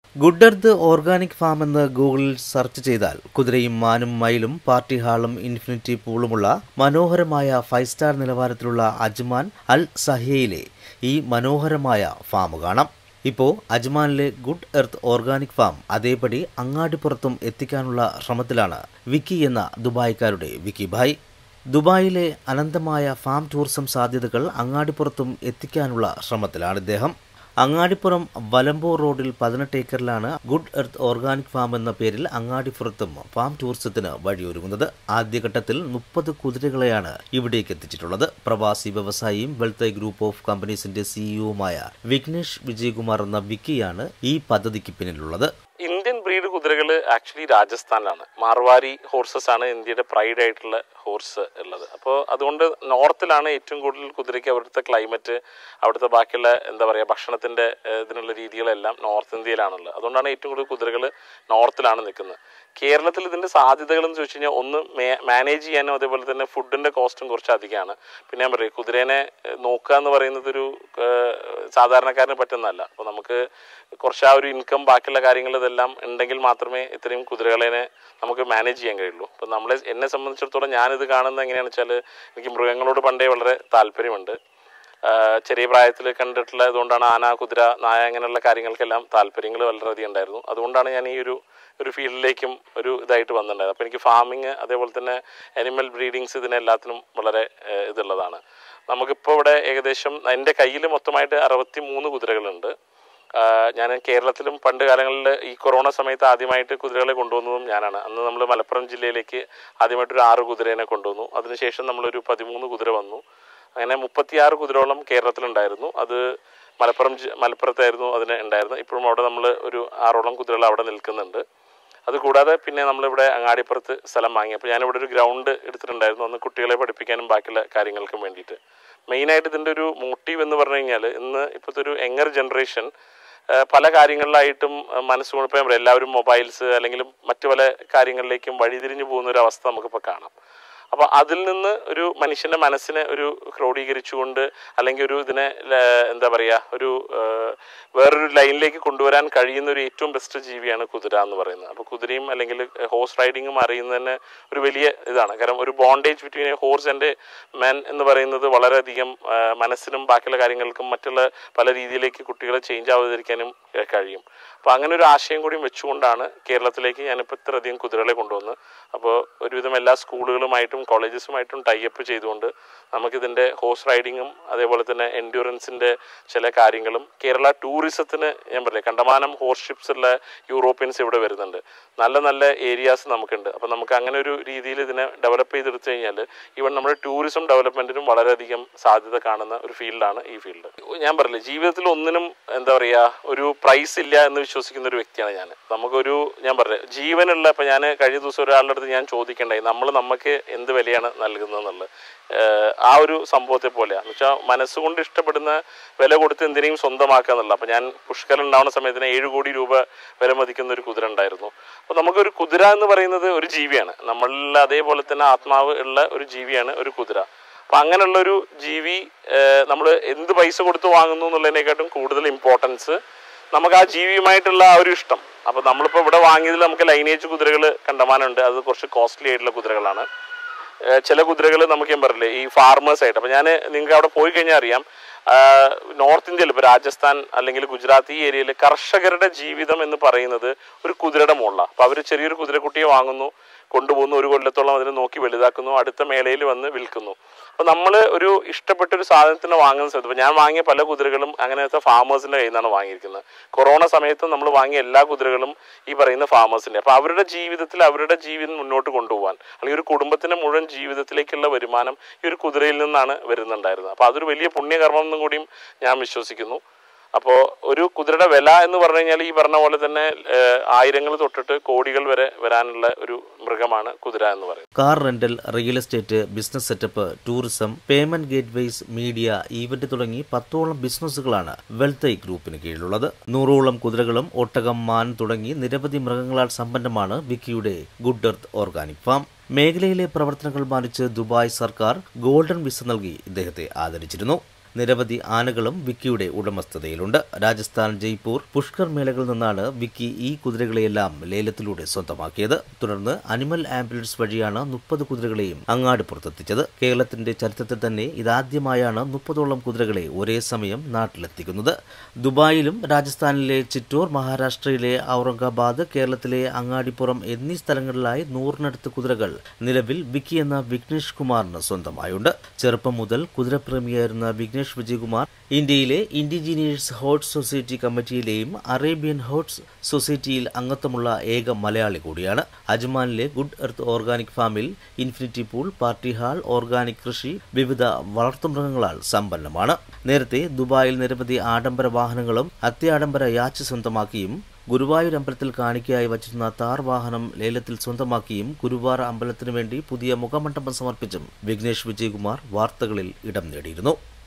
good earth organic farm എന്ന് ഗൂഗിളിൽ search ചെയ്താൽ കുതിരയും മാനും മയിലും പാർട്ടി ഹാളും ഇൻഫിനിറ്റി പൂളുമുള്ള മനോഹരമായ ഫൈവ് സ്റ്റാർ നിലവാരത്തിലുള്ള അജ്മാൻ അൽ സഹ്യയിലെ ഈ മനോഹരമായ ഫാം കാണാം ഇപ്പോൾ അജ്മാനിലെ ഗുഡ് എർത്ത് ഓർഗാനിക് ഫാം അതേപടി അങ്ങാടിപ്പുറത്തും എത്തിക്കാനുള്ള ശ്രമത്തിലാണ് വിക്കി എന്ന ദുബായ്ക്കാരുടെ വിക്കി ഭായ് ദുബായിലെ അനന്തമായ ഫാം ടൂറിസം സാധ്യതകൾ അങ്ങാടിപ്പുറത്തും എത്തിക്കാനുള്ള ശ്രമത്തിലാണ് ഇദ്ദേഹം അങ്ങാടിപ്പുറം വലമ്പൂർ റോഡിൽ പതിനെട്ട് ഏക്കറിലാണ് ഗുഡ് എർത്ത് ഓർഗാനിക് ഫാം എന്ന പേരിൽ അങ്ങാടിപ്പുറത്തും ഫാം ടൂറിസത്തിന് വഴിയൊരുങ്ങുന്നത് ആദ്യഘട്ടത്തിൽ മുപ്പത് കുതിരകളെയാണ് ഇവിടേക്ക് എത്തിച്ചിട്ടുള്ളത് പ്രവാസി വ്യവസായിയും വെൽത്ത് ഗ്രൂപ്പ് ഓഫ് കമ്പനീസിന്റെ സിഇഒയുമായ വിഘ്നേഷ് വിജയകുമാർ എന്ന വിക്കിയാണ് ഈ പദ്ധതിക്ക് പിന്നിലുള്ളത് ഇന്ത്യൻ ബ്രീഡ് കുതിരകൾ ആക്ച്വലി രാജസ്ഥാനിലാണ് മാർവാരി ഹോർസസ് ആണ് ഇന്ത്യയുടെ പ്രൈഡ് ആയിട്ടുള്ള ഹോർസ് ഉള്ളത് അപ്പോൾ അതുകൊണ്ട് നോർത്തിലാണ് ഏറ്റവും കൂടുതൽ കുതിരയ്ക്ക് അവിടുത്തെ ക്ലൈമറ്റ് അവിടുത്തെ ബാക്കിയുള്ള എന്താ പറയുക ഭക്ഷണത്തിൻ്റെ ഇതിനുള്ള രീതികളെല്ലാം നോർത്ത് ഇന്ത്യയിലാണുള്ളത് അതുകൊണ്ടാണ് ഏറ്റവും കൂടുതൽ കുതിരകൾ നോർത്തിലാണ് നിൽക്കുന്നത് കേരളത്തിൽ ഇതിൻ്റെ സാധ്യതകൾ എന്ന് ചോദിച്ചു കഴിഞ്ഞാൽ ഒന്ന് മാനേജ് ചെയ്യാനും അതേപോലെ തന്നെ ഫുഡിൻ്റെ കോസ്റ്റും കുറച്ച് അധികമാണ് പിന്നെ ഞാൻ പറയും കുതിരേനെ ഏഹ്, നോക്കുക എന്ന് പറയുന്നത് ഒരു ഏഹ്, സാധാരണക്കാരന് പറ്റുന്നതല്ല അപ്പോൾ നമുക്ക് കുറച്ച് ആ ഒരു ഇൻകം ബാക്കിയുള്ള കാര്യങ്ങൾ ഇതെല്ലാം ഉണ്ടെങ്കിൽ മാത്രമേ ഇത്രയും കുതിരകളെ നമുക്ക് മാനേജ് ചെയ്യാൻ കഴിയുള്ളൂ അപ്പം നമ്മളെ എന്നെ സംബന്ധിച്ചിടത്തോളം ഞാനിത് കാണുന്നത് എങ്ങനെയാണെന്ന് വെച്ചാൽ എനിക്ക് മൃഗങ്ങളോട് പണ്ടേ വളരെ താല്പര്യമുണ്ട് ആഹ് ചെറിയ പ്രായത്തിൽ കണ്ടിട്ടുള്ള ഇതുകൊണ്ടാണ് ആന കുതിര നായ അങ്ങനെയുള്ള കാര്യങ്ങൾക്കെല്ലാം താല്പര്യങ്ങൾ വളരെയധികം ഉണ്ടായിരുന്നു അതുകൊണ്ടാണ് ഞാൻ ഈ ഒരു ഒരു ഫീൽഡിലേക്കും ഒരു ഇതായിട്ട് വന്നിട്ടുണ്ടായത് അപ്പോൾ എനിക്ക് ഫാമിങ് അതേപോലെ തന്നെ അനിമൽ ബ്രീഡിങ്സ് ഇതിനെല്ലാത്തിനും വളരെ ആഹ് ഇതുള്ളതാണ് നമുക്കിപ്പോൾ ഇവിടെ ഏകദേശം എൻ്റെ കയ്യിൽ മൊത്തമായിട്ട് അറുപത്തി മൂന്ന് കുതിരകളുണ്ട് ആഹ് ഞാൻ കേരളത്തിലും പണ്ട് കാലങ്ങളിൽ ഈ കൊറോണ സമയത്ത് ആദ്യമായിട്ട് കുതിരകളെ കൊണ്ടുവന്നതും ഞാനാണ് അന്ന് നമ്മൾ മലപ്പുറം ജില്ലയിലേക്ക് ആദ്യമായിട്ട് ഒരു ആറ് കുതിരേനെ കൊണ്ടുവന്നു അതിനുശേഷം നമ്മളൊരു പതിമൂന്ന് കുതിര വന്നു അങ്ങനെ മുപ്പത്തിയാറ് കുതിരോളം കേരളത്തിലുണ്ടായിരുന്നു അത് മലപ്പുറം ജി- മലപ്പുറത്തായിരുന്നു അതിന് ഉണ്ടായിരുന്നത് ഇപ്പോഴും അവിടെ നമ്മൾ ഒരു ആറോളം കുതിരകൾ അവിടെ നിൽക്കുന്നുണ്ട് അത് കൂടാതെ പിന്നെ നമ്മളിവിടെ അങ്ങാടിപ്പുറത്ത് സ്ഥലം വാങ്ങി അപ്പോൾ ഞാനിവിടെ ഒരു ഗ്രൗണ്ട് എടുത്തിട്ടുണ്ടായിരുന്നു അന്ന് കുട്ടികളെ പഠിപ്പിക്കാനും ബാക്കിയുള്ള കാര്യങ്ങൾക്കും വേണ്ടിയിട്ട് മെയിനായിട്ട് ഇതിൻ്റെ ഒരു മോട്ടീവ് എന്ന് പറഞ്ഞു കഴിഞ്ഞാൽ ഇന്ന് ഇപ്പോഴത്തെ ഒരു യങ്ങർ ജനറേഷൻ പല കാര്യങ്ങളിലായിട്ടും ഏഹ് മനസ്സുകൊണ്ട് ഇപ്പോൾ ഞാൻ പറയാം, എല്ലാവരും മൊബൈൽസ് അല്ലെങ്കിൽ മറ്റു പല കാര്യങ്ങളിലേക്കും വഴിതിരിഞ്ഞു പോകുന്ന ഒരു അവസ്ഥ നമുക്കിപ്പോൾ കാണാം അപ്പോൾ അതിൽ നിന്ന് ഒരു മനുഷ്യന്റെ മനസ്സിനെ ഒരു ക്രോഡീകരിച്ചുകൊണ്ട് അല്ലെങ്കിൽ ഒരു ഇതിനെ ല- എന്താ പറയുക ഒരു ഏഹ്, വേറൊരു ലൈനിലേക്ക് കൊണ്ടുവരാൻ കഴിയുന്ന ഒരു ഏറ്റവും ബെസ്റ്റ് ജീവിയാണ് കുതിര എന്ന് പറയുന്നത് അപ്പോൾ കുതിരയും അല്ലെങ്കിൽ ഹോഴ്സ് റൈഡിങ്ങും അറിയുന്നതിന് ഒരു വലിയ ഇതാണ് കാരണം ഒരു bondage between horse and men എന്ന് പറയുന്നത് വളരെയധികം ഏഹ്, മനസ്സിനും ബാക്കിയുള്ള കാര്യങ്ങൾക്കും മറ്റുള്ള പല രീതിയിലേക്ക് കുട്ടികളെ ചേഞ്ച് ആവാതിരിക്കാനും ഏഹ്, കഴിയും അപ്പോൾ അങ്ങനെ ഒരു ആശയം കൂടി വെച്ചുകൊണ്ടാണ് കേരളത്തിലേക്ക് ഞാനിപ്പോൾ ഇത്രയധികം കുതിരകളെ കൊണ്ടുവന്ന് അപ്പോൾ ഒരുവിധം എല്ലാ സ്കൂളുകളുമായിട്ടും കോളേജസുമായിട്ടും ടൈപ്പ് ചെയ്തുകൊണ്ട് നമുക്കിതിൻ്റെ ഹോഴ്സ് റൈഡിങ്ങും അതേപോലെ തന്നെ എൻഡ്യൂറൻസിൻ്റെ ചില കാര്യങ്ങളും കേരള ടൂറിസത്തിന് ഞാൻ പറയില്ലേ കണ്ടമാനം ഹോഴ്സ് ഷിപ്സ് ഉള്ള യൂറോപ്യൻസ് ഇവിടെ വരുന്നുണ്ട് നല്ല നല്ല ഏരിയാസ് നമുക്കുണ്ട് അപ്പോൾ നമുക്ക് അങ്ങനെ ഒരു രീതിയിൽ ഇതിനെ ഡെവലപ്പ് ചെയ്തെടുത്തു കഴിഞ്ഞാൽ ഈവൻ നമ്മുടെ ടൂറിസം ഡെവലപ്മെൻറ്റിനും വളരെയധികം സാധ്യത കാണുന്ന ഒരു ഫീൽഡാണ് ഈ ഫീൽഡ് ഞാൻ പറയില്ലേ ജീവിതത്തിൽ ഒന്നിനും എന്താ പറയുക ഒരു പ്രൈസ് ഇല്ല എന്ന് വിശ്വസിക്കുന്ന ഒരു വ്യക്തിയാണ് ഞാൻ നമുക്കൊരു ഞാൻ പറഞ്ഞത് ജീവനുള്ള ഇപ്പം ഞാൻ കഴിഞ്ഞ ദിവസം ഒരാളുടെ അടുത്ത് ഞാൻ ചോദിക്കണ്ടായി നമ്മൾ നമുക്ക് എന്ത് വിലയാണ് നൽകുന്നതെന്നുള്ളത് ഏഹ് ആ ഒരു സംഭവത്തെ പോലെയാണ് എന്ന് വെച്ചാൽ മനസ്സുകൊണ്ട് ഇഷ്ടപ്പെടുന്ന വില കൊടുത്ത് എന്തിനേയും സ്വന്തമാക്കുക എന്നുള്ള അപ്പം ഞാൻ പുഷ്കരം ഉണ്ടാവുന്ന സമയത്തിന് ഏഴ് കോടി രൂപ വില മതിക്കുന്ന ഒരു കുതിര ഉണ്ടായിരുന്നു അപ്പോൾ നമുക്കൊരു കുതിര എന്ന് പറയുന്നത് ഒരു ജീവിയാണ് നമ്മളിൽ അതേപോലെ തന്നെ ആത്മാവ് ഉള്ള ഒരു ജീവിയാണ് ഒരു കുതിര അപ്പം അങ്ങനെയുള്ള ഒരു ജീവി നമ്മൾ എന്ത് പൈസ കൊടുത്ത് വാങ്ങുന്നു എന്നുള്ളതിനെക്കാട്ടും കൂടുതൽ ഇമ്പോർട്ടൻസ് നമുക്ക് ആ ജീവിയുമായിട്ടുള്ള ആ ഒരു ഇഷ്ടം അപ്പോൾ നമ്മളിപ്പോൾ ഇവിടെ വാങ്ങിയതിൽ നമുക്ക് ലൈനേജ് കുതിരകൾ കണ്ടമാനമുണ്ട് അത് കുറച്ച് കോസ്റ്റ്ലി ആയിട്ടുള്ള കുതിരകളാണ് ഏഹ് ചില കുതിരകൾ നമുക്ക് ഞാൻ പറഞ്ഞില്ലേ ഈ ഫാർമേഴ്സ് ആയിട്ട് അപ്പം ഞാൻ നിങ്ങൾക്ക് അവിടെ പോയി കഴിഞ്ഞാൽ അറിയാം ആഹ് നോർത്ത് ഇന്ത്യയിൽ ഇപ്പോൾ രാജസ്ഥാൻ അല്ലെങ്കിൽ ഗുജറാത്ത് ഈ ഏരിയയിൽ കർഷകരുടെ ജീവിതം എന്ന് പറയുന്നത് ഒരു കുതിരയുടെ മുകളിലാണ് അപ്പോൾ അവർ ചെറിയൊരു കുതിരക്കുട്ടിയെ വാങ്ങുന്നു കൊണ്ടുപോകുന്നു ഒരു കൊല്ലത്തോളം അതിനെ നോക്കി വലുതാക്കുന്നു അടുത്ത മേളയിൽ വന്ന് വിൽക്കുന്നു അപ്പോൾ നമ്മൾ ഒരു ഇഷ്ടപ്പെട്ട ഒരു സാധനത്തിന് വാങ്ങുന്ന സമയത്ത് ഇപ്പോൾ ഞാൻ വാങ്ങിയ പല കുതിരകളും അങ്ങനത്തെ ഫാമേഴ്സിൻ്റെ കയ്യിൽ നിന്നാണ് വാങ്ങിയിരിക്കുന്നത് കൊറോണ സമയത്ത് നമ്മൾ വാങ്ങിയ എല്ലാ കുതിരകളും ഈ പറയുന്ന ഫാമേഴ്സിൻ്റെ അപ്പോൾ അവരുടെ ജീവിതത്തിൽ അവരുടെ ജീവിതം മുന്നോട്ട് കൊണ്ടുപോകാൻ അല്ലെങ്കിൽ ഒരു കുടുംബത്തിൻ്റെ മുഴുവൻ ജീവിതത്തിലേക്കുള്ള വരുമാനം ഈ ഒരു കുതിരയിൽ നിന്നാണ് വരുന്നുണ്ടായിരുന്നത് അപ്പോൾ അതൊരു വലിയ പുണ്യകർമ്മം എന്നും കൂടിയും ഞാൻ വിശ്വസിക്കുന്നു അപ്പോൾ ഒരു കുതിരയുടെ വില എന്ന് പറഞ്ഞു കഴിഞ്ഞാൽ ഈ പറഞ്ഞ പോലെ തന്നെ ആയിരങ്ങൾ തൊട്ടിട്ട് കോടികൾ വരെ വരാനുള്ള ഒരു മൃഗമാണ് കുതിര എന്ന് പറയുന്നത് car rental real estate business setup tourism payment gateways media event തുടങ്ങി പത്തോളം ബിസിനസ്സുകളാണ് വെൽത്തൈ ഗ്രൂപ്പിന് കീഴിലുള്ളത് നൂറോളം കുതിരകളും ഒട്ടകം മാൻ തുടങ്ങി നിരവധി മൃഗങ്ങളാൽ സമ്പന്നമാണ് വിക്കിയുടെ ഗുഡ് എർത്ത് ഓർഗാനിക് ഫാം മേഖലയിലെ പ്രവർത്തനങ്ങൾ മാനിച്ച് ദുബായ് സർക്കാർ ഗോൾഡൻ വിസ നൽകി ഇദ്ദേഹത്തെ ആദരിച്ചിരുന്നു നിരവധി ആനകളും വിക്കിയുടെ ഉടമസ്ഥതയിലുണ്ട് രാജസ്ഥാൻ ജയ്പൂർ പുഷ്കർ മേളകളിൽ നിന്നാണ് വിക്കി ഈ കുതിരകളെയെല്ലാം ലേലത്തിലൂടെ സ്വന്തമാക്കിയത് തുടർന്ന് അനിമൽ ആംബുലൻസ് വഴിയാണ് മുപ്പത് കുതിരകളെയും അങ്ങാടി പുറത്തെത്തിച്ചത് കേരളത്തിന്റെ ചരിത്രത്തിൽ തന്നെ ഇതാദ്യമായാണ് മുപ്പതോളം കുതിരകളെ ഒരേ സമയം നാട്ടിലെത്തിക്കുന്നത് ദുബായിലും രാജസ്ഥാനിലെ ചിറ്റൂർ മഹാരാഷ്ട്രയിലെ ഔറംഗാബാദ് കേരളത്തിലെ അങ്ങാടിപ്പുറം എന്നീ സ്ഥലങ്ങളിലായി നൂറിനടുത്ത് കുതിരകൾ നിലവിൽ വിക്കി എന്ന വിഘ്നേഷ് കുമാറിന് സ്വന്തമായുണ്ട് ചെറുപ്പം മുതൽ കുതിരപ്രേമിയായിരുന്ന വിഘ്നേഷ് വിജയകുമാർ ഇന്ത്യയിലെ ഇൻഡിജീനിയസ് ഹോർസ് സൊസൈറ്റി കമ്മിറ്റിയിലെയും അറേബ്യൻ ഹോർസ് സൊസൈറ്റിയിൽ അംഗത്വമുള്ള ഏക മലയാളി കൂടിയാണ് അജ്മാനിലെ ഗുഡ് എർത്ത് ഓർഗാനിക് ഫാമിൽ infinity pool party hall organic കൃഷി വിവിധ വളർത്തുമൃഗങ്ങളാൽ സമ്പന്നമാണ് നേരത്തെ ദുബായിൽ നിരവധി ആഡംബര വാഹനങ്ങളും അത്യാഡംബര യാച്ച് സ്വന്തമാക്കിയും ഗുരുവായൂർ അമ്പലത്തിൽ കാണിക്കയായി വച്ചിരുന്ന താർ വാഹനം ലേലത്തിൽ സ്വന്തമാക്കിയും ഗുരുവാർ അമ്പലത്തിനു വേണ്ടി പുതിയ മുഖമണ്ഡപം സമർപ്പിച്ചും വിഘ്നേഷ് വിജയകുമാർ വാർത്തകളിൽ ഇടം നേടിയിരുന്നു